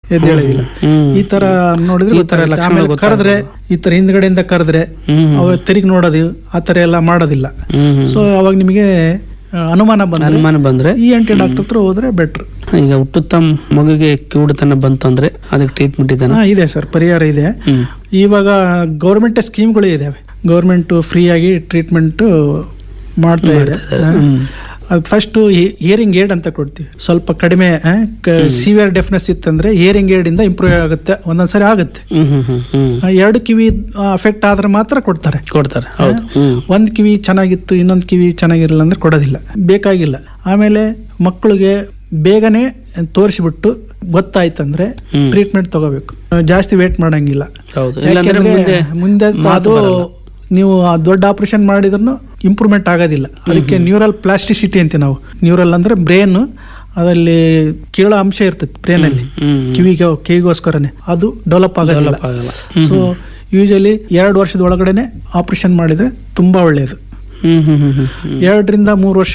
ಎದ್ದೇಳೋದಿಲ್ಲ ಹ್ಮ್. ಈ ತರ ನೋಡಿದ್ರೆ ಈ ತರ ಗೊತ್ತಾಗುತ್ತೆ. ಲಕ್ಷಣ ಆಮೇಲೆ ಕರೆದ್ರೆ ಈ ತರ ಹಿಂದ್ಗಡೆಯಿಂದ ಕರೆದ್ರೆ ಹ್ಮ್. ಅವ ತಿರುಗಿ ನೋಡೋದು ಆ ತರ ಎಲ್ಲ ಮಾಡೋದಿಲ್ಲ ಹ್ಮ್ ಹ್ಮ್. ಸೊ ಅವಾಗ ನಿಮಗೆ ಆ, ಅನುಮಾನ ಬಂದ್ರೆ ಅನುಮಾನ ಬಂದ್ರೆ ಈ ಎನ್ ಟಿ ಡಾಕ್ಟರ್ ಹತ್ರ ಹೋದ್ರೆ ಬೆಟ್ರ್ ಈಗ ಹುಟ್ಟುತ್ತ ಮಗುಗೆ ಕಿವುಡುತನ ಬಂತಂದ್ರೆ ಅದಕ್ಕೆ ಟ್ರೀಟ್ಮೆಂಟ್ ಇದೆನಾ ಹಾ ಇದೆ ಸರ್ ಪರಿಹಾರ ಇದೆ ಹ್ಮ್ ಇವಾಗ ಗೌರ್ಮೆಂಟ್ ಸ್ಕೀಮ್ಗಳು ಇದಾವೆ ಗೌರ್ಮೆಂಟ್ ಫ್ರೀ ಆಗಿ ಟ್ರೀಟ್ಮೆಂಟ್ ಮಾಡ್ತಾ ಇದೆ ಹ್ಮ್. ಅದು ಫಸ್ಟ್ ಹಿಯರಿಂಗ್ ಏಡ್ ಅಂತ ಕೊಡ್ತೀವಿ ಸ್ವಲ್ಪ ಕಡಿಮೆ ಸಿವಿಯರ್ ಡೆಫ್ನೆಸ್ ಇತ್ತಂದ್ರೆ ಹಿಯರಿಂಗ್ ಏಡ್ ಇಂದ ಇಂಪ್ರೂವ್ ಆಗುತ್ತೆ ಒಂದೊಂದ್ಸರಿ ಆಗುತ್ತೆ ಹ್ಮ್ ಹ್ಮ್ ಹ್ಮ್ ಹ್ಮ್ ಆ, ಎರಡು ಕಿವಿ ಅಫೆಕ್ಟ್ ಆದ್ರೆ ಮಾತ್ರ ಕೊಡ್ತಾರೆ ಕೊಡ್ತಾರೆ ಹೌದು ಹ್ಮ್ ಒಂದ್ ಕಿವಿ ಚೆನ್ನಾಗಿತ್ತು ಇನ್ನೊಂದು ಕಿವಿ ಚೆನ್ನಾಗಿರಲಿಲ್ಲ ಅಂದ್ರೆ ಕೊಡೋದಿಲ್ಲ ಬೇಕಾಗಿಲ್ಲ ಆಮೇಲೆ ಮಕ್ಕಳಿಗೆ ಬೇಗನೆ ತೋರಿಸ್ಬಿಟ್ಟು ಗೊತ್ತಾಯ್ತಂದ್ರೆ ಹ್ಮ್. ಟ್ರೀಟ್ಮೆಂಟ್ ತಗೋಬೇಕು ಜಾಸ್ತಿ ವೇಟ್ ಮಾಡಂಗಿಲ್ಲ ಹೌದು ಇಲ್ಲಾಂದ್ರೆ ಮುಂದೆ ಯಾಕೆಂದ್ರೆ ಮುಂದೆ ಮಾತು ಅದು ಬರಲ್ಲ. ನೀವು ಆ ದೊಡ್ಡ ಆಪರೇಷನ್ ಮಾಡಿದ್ರು ಇಂಪ್ರೂವ್ಮೆಂಟ್ ಆಗೋದಿಲ್ಲ ಅದಕ್ಕೆ ನ್ಯೂರಲ್ ಪ್ಲಾಸ್ಟಿಸಿಟಿ ಅಂತೀವಿ ನಾವು ನ್ಯೂರಲ್ ಅಂದ್ರೆ ಬ್ರೇನ್ ಅದರಲ್ಲಿ ಕೇಳೋ ಅಂಶ ಇರ್ತೈತೆ ಬ್ರೇನ್ ಅಲ್ಲಿ ಹ್ಮ್ ಕಿವಿಗೆ ಕಿವಿಗೋಸ್ಕರನೇ ಅದು ಡೆವಲಪ್ ಆಗೋದಿಲ್ಲ ಡೆವಲಪ್ ಆಗಲ್ಲ ಸೊ ಯೂಶಲಿ ಎರಡು ವರ್ಷದ ಒಳಗಡೆನೆ ಆಪರೇಷನ್ ಮಾಡಿದ್ರೆ ತುಂಬಾ ಒಳ್ಳೆಯದು ಹ್ಮ್ ಹ್ಮ್ ಹ್ಮ್ ಹ್ಮ್ ಹ್ಮ್ ಎರಡರಿಂದ ಮೂರು ವರ್ಷ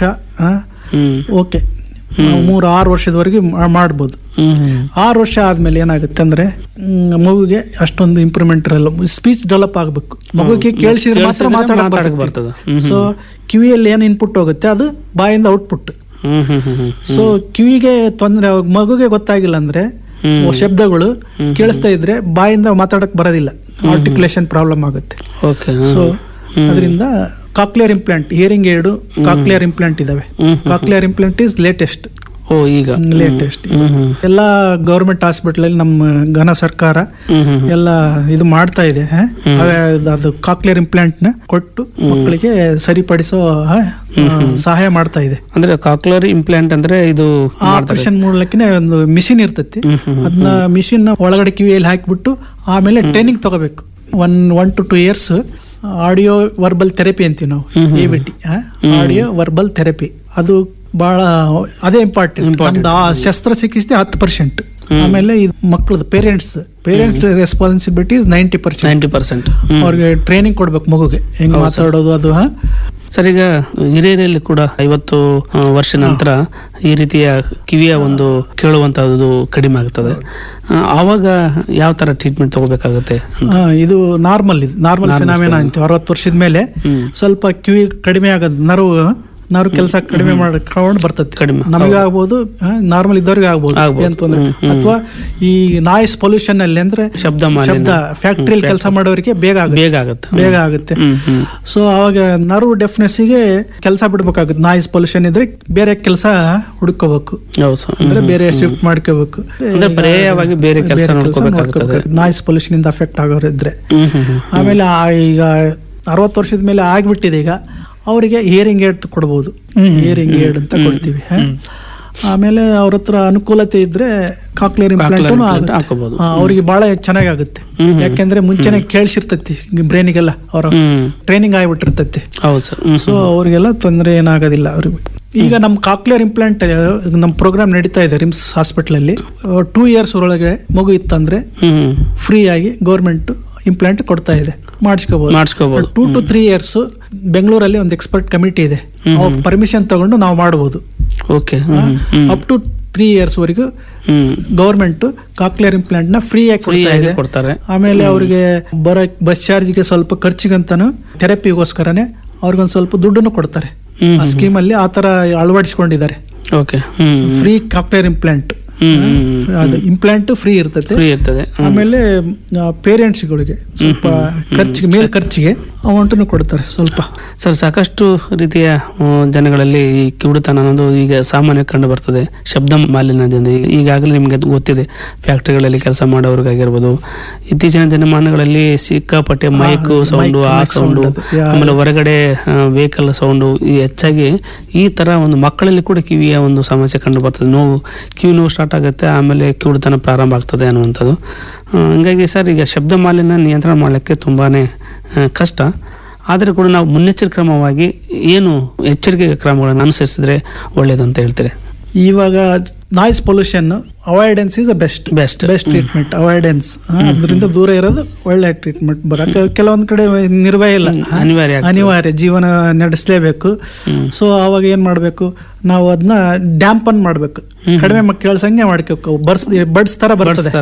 ಹ್ಮ್ ಓಕೆ ಮೂರು ಆರು ವರ್ಷದವರೆಗೆ ಮಾ- ಮಾಡ್ಬೋದು ಹ್ಮ್ ಹ್ಮ್ ಆರು ವರ್ಷ ಆದ್ಮೇಲೆ ಏನಾಗುತ್ತೆ ಅಂದ್ರೆ ಮ್, ಮಗುಗೆ ಅಷ್ಟೊಂದು ಇಂಪ್ರೂವ್ಮೆಂಟ್ ಇರಲ್ಲ ಸ್ಪೀಚ್ ಡೆವಲಪ್ ಆಗಬೇಕು ಮಗುಗೆ ಕೇಳಿಸಿದ್ರೆ ಮಾತ್ರ ಕೇಳ್ಸಿದ್ರೆ ಮಾತಾಡಕ್ ಮಾತಾಡಕ್ ಬರ್ತದೆ ಬರ್ತದೆ. ಹ್ಮ್, ಸೊ ಕಿವಿಯಲ್ಲಿ ಏನು ಇನ್ಪುಟ್ ಹೋಗುತ್ತೆ ಅದು ಬಾಯಿಂದ ಔಟ್ಪುಟ್ ಹ್ಮ್ ಹ್ಮ್ ಹ್ಮ್ ಹ್ಮ್ ಸೊ ಕಿವಿಗೆ ತೊಂದರೆ ಮಗುಗೆ ಗೊತ್ತಾಗಿಲ್ಲ ಅಂದ್ರೆ ಹ್ಮ್. ಶಬ್ದಗಳು ಕೇಳಿಸ್ತಾ ಇದ್ರೆ ಬಾಯಿಂದ ಮಾತಾಡಕ್ ಬರೋದಿಲ್ಲ ಆರ್ಟಿಕ್ಯುಲೇಷನ್ ಪ್ರಾಬ್ಲಮ್ ಆಗುತ್ತೆ ಓಕೆ ಸೊ ಅದರಿಂದ cochlear implant hearing aid cochlear implant ಇದಾವೆ hmm cochlear implant is latest ಓ ಈಗ ಲೇಟೆಸ್ಟ್ ಹ್ಮ್ ಹ್ಮ್ ಎಲ್ಲ ಗೌರ್ಮೆಂಟ್ ಹಾಸ್ಪಿಟಲ್ ನಮ್ಮ ಘನ ಸರ್ಕಾರ ಹ್ಮ್ ಹ್ಮ್ ಎಲ್ಲ ಇದು ಮಾಡ್ತಾ ಇದೆ ಹ? ಅದೇ ಅದು ಕಾಕ್ಲಿಯರ್ ಇಂಪ್ಲಾಂಟ್ ನ ಕೊಟ್ಟು ಮಕ್ಕಳಿಗೆ ಸರಿಪಡಿಸೋ ಹ, ಸಹಾಯ ಮಾಡ್ತಾ ಇದೆ ಅಂದ್ರೆ ಕಾಕ್ಲರ್ ಇಂಪ್ಲಾಂಟ್ ಅಂದ್ರೆ ಇದು ಆ ಆಪರೇಷನ್ ಮೂಲಕನೇ ಒಂದು ಮಿಷಿನ್ ಇರ್ತೈತಿ ಹ್ಮ್ ಹ್ಮ್ ಅದನ್ನ ಮಿಷಿನ್ ಒಳಗಡೆ ಕಿವಿಯಲ್ಲಿ ಹಾಕಿಬಿಟ್ಟು ಆಮೇಲೆ ಟ್ರೈನಿಂಗ್ ತಗೋಬೇಕು one one to two years audio verbal therapy ಅಂತೀವಿ ನಾವು A B T audio verbal therapy ಅದು ಬಹಳ ಅದೇ ಇಂಪಾರ್ಟೆಂಟ್ ನಮ್ದು ಆ ಶಸ್ತ್ರಚಿಕಿತ್ಸೆ ಹತ್ತು ಪರ್ಸೆಂಟ್ ಆಮೇಲೆ ಇದು ಮಕ್ಕಳದು parents parents responsibility is ninety percent ninety percent ಅವ್ರಿಗೆ ಟ್ರೈನಿಂಗ್ ಕೊಡ್ಬೇಕು ಮಗುಗೆ ಹೆಂಗ್ ಮಾತಾಡೋದು ಅದು ಹಾ ಸರ್ ಈಗ ಹಿರಿಯರಲ್ಲಿ ಕೂಡ ಐವತ್ತು ಆ, ವರ್ಷ ನಂತರ ಈ ರೀತಿಯ ಕಿವಿಯ ಒಂದು ಕೇಳುವಂತಹದ್ದು ಕಡಿಮೆ ಆಗ್ತದೆ ಆ, ಆವಾಗ ಯಾವ ತರ ಟ್ರೀಟ್ಮೆಂಟ್ ತಗೋಬೇಕಾಗುತ್ತೆ ಅಂತ ಆ, ಇದು ನಾರ್ಮಲ್ ಇದು ನಾರ್ಮಲ್ ಫಿನಾಮಿನಾ ಅಂತೀವಿ ಅರವತ್ತು ವರ್ಷದ ಮೇಲೆ ಹ್ಮ್. ಸ್ವಲ್ಪ ಕಿವಿ ಕಡಿಮೆ ಆಗೋದು ನರ್ವ್ ನರ್ವ್ ಕೆಲಸ ಕಡಿಮೆ ಮಾಡ್ಕೊಂಡು ಬರ್ತದೆ ಕಡಿಮೆ, ನಮಗೆ ಆಗ್ಬೋದು ನಾರ್ಮಲ್ ಇದ್ದವ್ರಿಗೆ ಆಗ್ಬೋದು ಆಗ್ಬೋದು. ಏನ್ ತೊಂದ್ರೆ ಹ್ಮ್, ಹ್ಮ್. ಅಥವಾ ಈ ನಾಯ್ಸ್ ಪೊಲ್ಯೂಷನ್ ಅಲ್ಲಿ ಅಂದ್ರೆ ಶಬ್ದ ಮಾಲಿನ್ಯ. ಶಬ್ದ ಫ್ಯಾಕ್ಟ್ರಿಯಲ್ಲಿ ಕೆಲಸ ಮಾಡೋರಿಗೆ ಬೇಗ ಆಗುತ್ತೆ ಬೇಗ ಆಗುತ್ತೆ ಬೇಗ ಆಗುತ್ತೆ ಹ್ಮ್ ಹ್ಮ್ ಸೊ ಅವಾಗ ನರ್ವ್ ಡೆಫ್ನೆಸ್ಸಿಗೆ ಕೆಲಸ ಬಿಡ್ಬೇಕಾಗುತ್ತೆ ನಾಯ್ಸ್ ಪೊಲ್ಯೂಷನ್ ಇದ್ರೆ ಬೇರೆ ಕೆಲಸ ಹುಡ್ಕೋಬೇಕು ಹೌದು ಸರ್ ಅಂದ್ರೆ ಬೇರೆ ಶಿಫ್ಟ್ ಮಾಡ್ಕೋಬೇಕು ಅಂದ್ರೆ ಪರ್ಯಾಯವಾಗಿ ಬೇರೆ ಕೆಲ್ಸ ನೋಡ್ಕೋಬೇಕಾಗ್ತದೆ. ನಾಯ್ಸ್ ಪೊಲ್ಯೂಷನ್ ಇಂದ ಅಫೆಕ್ಟ್ ಆಗೋರಿದ್ರೆ ಹ್ಮ್ ಹ್ಮ್ ಹ್ಮ್ ಆಮೇಲೆ ಆ ಈಗ ಅರವತ್ತು ವರ್ಷದ ಮೇಲೆ ಆಗ್ಬಿಟ್ಟಿದೆ ಈಗ ಅವರಿಗೆ ಹಿಯರಿಂಗ್ ಏಡ್ ಕೊಡ್ಬೋದು ಹಿಯರಿಂಗ್ ಏಡ್ ಅಂತ ಕೊಡ್ತೀವಿ ಹ? ಆಮೇಲೆ ಅವ್ರ ಹತ್ರ ಅನುಕೂಲತೆ ಇದ್ರೆ ಕಾಕ್ಲಿಯರ್ ಇಂಪ್ಲಾಂಟ್ implant ಹಾಕೋಬಹುದು. ಅವ್ರಿಗೆ ಬಹಳ ಚೆನ್ನಾಗಿ ಆಗುತ್ತೆ ಯಾಕೆಂದ್ರೆ ಮುಂಚೆನೆ ಕೇಳಿಸಿರ್ತೈತಿ ಬ್ರೈನಿಗೆಲ್ಲ ಅವರ ಹ್ಮ್ ಟ್ರೈನಿಂಗ್ ಆಗಿಬಿಟ್ಟಿರ್ತೈತಿ ಹೌದು ಸರ್ ಹ್ಮ್ ಸೊ ಅವ್ರಿಗೆಲ್ಲ ತೊಂದರೆ ಏನಾಗೋದಿಲ್ಲ ಅವ್ರಿಗೆ ಈಗ ನಮ್ಮ ಕಾಕ್ಲಿಯರ್ ಇಂಪ್ಲಾಂಟ್ ನಮ್ಮ ಪ್ರೋಗ್ರಾಮ್ ನಡೀತಾ ಇದೆ ರಿಮ್ಸ್ ಹಾಸ್ಪಿಟಲ್ ಅಲ್ಲಿ ಟೂ ಇಯರ್ಸ್ ಒಳಗೆ ಮಗು ಇತ್ತಂದ್ರೆ ಹ್ಮ್ ಫ್ರೀ ಆಗಿ ಗೌರ್ಮೆಂಟ್ ಇಂಪ್ಲಾಂಟ್ ಕೊಡ್ತಾ ಇದೆ ಮಾಡಿಸ್ಕೋಬಹುದು ಮಾಡಿಸ್ಕೋಬಹುದು ಟೂ ಟು ತ್ರೀ ಇಯರ್ಸ್ ಬೆಂಗಳೂರಲ್ಲಿ ಒಂದು ಎಕ್ಸ್ಪರ್ಟ್ ಕಮಿಟಿ ಇದೆ ಅವ್ರ ಪರ್ಮಿಷನ್ ತಗೊಂಡು ನಾವು ಮಾಡಬಹುದು okay hmm hmm up to three years ವರೆಗೂ ಹ್ಮ್ ಗೌರ್ಮೆಂಟ್ ಕಾಕ್ಲಿಯರ್ ಇಂಪ್ಲಾಂಟ್ ನ ಫ್ರೀ ಆಗಿ ಫ್ರೀ ಕೊಡ್ತಾ ಆಗಿ ಇದೆ ಕೊಡ್ತಾರೆ ಆಮೇಲೆ ಅವ್ರಿಗೆ ಬರಕ್ ಬಸ್ ಚಾರ್ಜ್ಗೆ ಸ್ವಲ್ಪ ಖರ್ಚಿಗಂತಾನು ಥೆರಪಿಗೋಸ್ಕರನೇ ಅವ್ರಿಗೊಂದು ಸ್ವಲ್ಪ ದುಡ್ಡನ್ನು ಕೊಡ್ತಾರೆ ಹ್ಮ್ ಆ ಸ್ಕೀಮ್ ಅಲ್ಲಿ ಆ ತರ ಅಳವಡಿಸಿಕೊಂಡಿದ್ದಾರೆ okay hmm free cochlear implant hmm hmm ಅದು ಇಂಪ್ಲಾಂಟ್ ಫ್ರೀ ಇರ್ತೈತೆ ಫ್ರೀ ಇರ್ತದೆ ಆಮೇಲೆ ಪೇರೆಂಟ್ಸ್ಗಳಿಗೆ ಸ್ವಲ್ಪ ಖರ್ಚಿಗೆ ಮೇಲ್ ಖರ್ಚಿಗೆ ಅಮೌಂಟನ್ನು ಕೊಡ್ತಾರೆ ಸ್ವಲ್ಪ ಸರ್ ಸಾಕಷ್ಟು ರೀತಿಯ ಆ, ಜನಗಳಲ್ಲಿ ಈ ಕಿವುಡುತನ ಅನ್ನೋದು ಈಗ ಸಾಮಾನ್ಯ ಕಂಡು ಬರ್ತದೆ ಶಬ್ದ ಮಾಲಿನ್ಯದಿಂದ ಈಗ- ಈಗಾಗಲೇ ನಿಮಗೆ ಅದು ಗೊತ್ತಿದೆ ಫ್ಯಾಕ್ಟರಿಗಳಲ್ಲಿ ಕೆಲಸ ಮಾಡೋರಿಗಾಗಿರ್ಬೋದು ಇತ್ತೀಚಿನ ದಿನಮಾನಗಳಲ್ಲಿ ಸಿಕ್ಕಾಪಟ್ಟೆ ಮೈಕ್ ಸೌಂಡು ಆ mic sound ಸೌಂಡು ಅದು, ಯಾ- ಆಮೇಲೆ ಹೊರಗಡೆ ವೆಹಿಕಲ್ ಸೌಂಡು ಈ ಹೆಚ್ಚಾಗಿ ಈ ತರ ಒಂದು ಮಕ್ಕಳಲ್ಲಿ ಕೂಡ ಕಿವಿಯ ಒಂದು ಸಮಸ್ಯೆ ಕಂಡು ಬರ್ತದೆ ನೋವು ಕಿವಿ ನೋವು ಸ್ಟಾರ್ಟ್ ಆಗುತ್ತೆ ಆಮೇಲೆ ಕಿವುಡುತನ ಪ್ರಾರಂಭ ಆಗ್ತದೆ ಅನ್ನುವಂಥದ್ದು ಆ, ಹಂಗಾಗಿ ಸರ್ ಈಗ ಶಬ್ದ ಮಾಲಿನ್ಯ ನಿಯಂತ್ರಣ ಮಾಡಲಿಕ್ಕೆ ತುಂಬಾನೇ ಆ, ಕಷ್ಟ ಆದರೆ ಕೂಡ ನಾವು ಮುನ್ನೆಚ್ಚರಿಕೆ ಕ್ರಮವಾಗಿ ಏನು ಎಚ್ಚರಿಕೆ ಕ್ರಮಗಳನ್ನು ಅನುಸರಿಸಿದ್ರೆ ಒಳ್ಳೇದು ಅಂತ ಹೇಳ್ತೀರಿ ಇವಾಗ noise pollution avoidance is a best best best treatment avoidance ಅದರಿಂದ ದೂರ ಇರೋದು ಒಳ್ಳೆ ಟ್ರೀಟ್ಮೆಂಟ್ ಬರಕ್ಕೆ ಕೆಲವೊಂದ್ ಕಡೆ ನಿರ್ವಹ ಇಲ್ಲ ಅನಿವಾರ್ಯ ಆಗ್ತದೆ. ಅನಿವಾರ್ಯ ಜೀವನ ನಡೆಸಲೇಬೇಕು ಸೊ ಅವಾಗ ಏನ್ ಮಾಡ್ಬೇಕು ನಾವು ಅದನ್ನ ಡ್ಯಾಂಪನ್ ಮಾಡ್ಬೇಕು ಕಡಿಮೆ ಕೇಳ್ಸಂಗೆ ಮಾಡ್ಕೋಬೇಕು ಬರ್ಸ್ ಬಡ್ಸ್ ತರ ಬರ್ತದೆ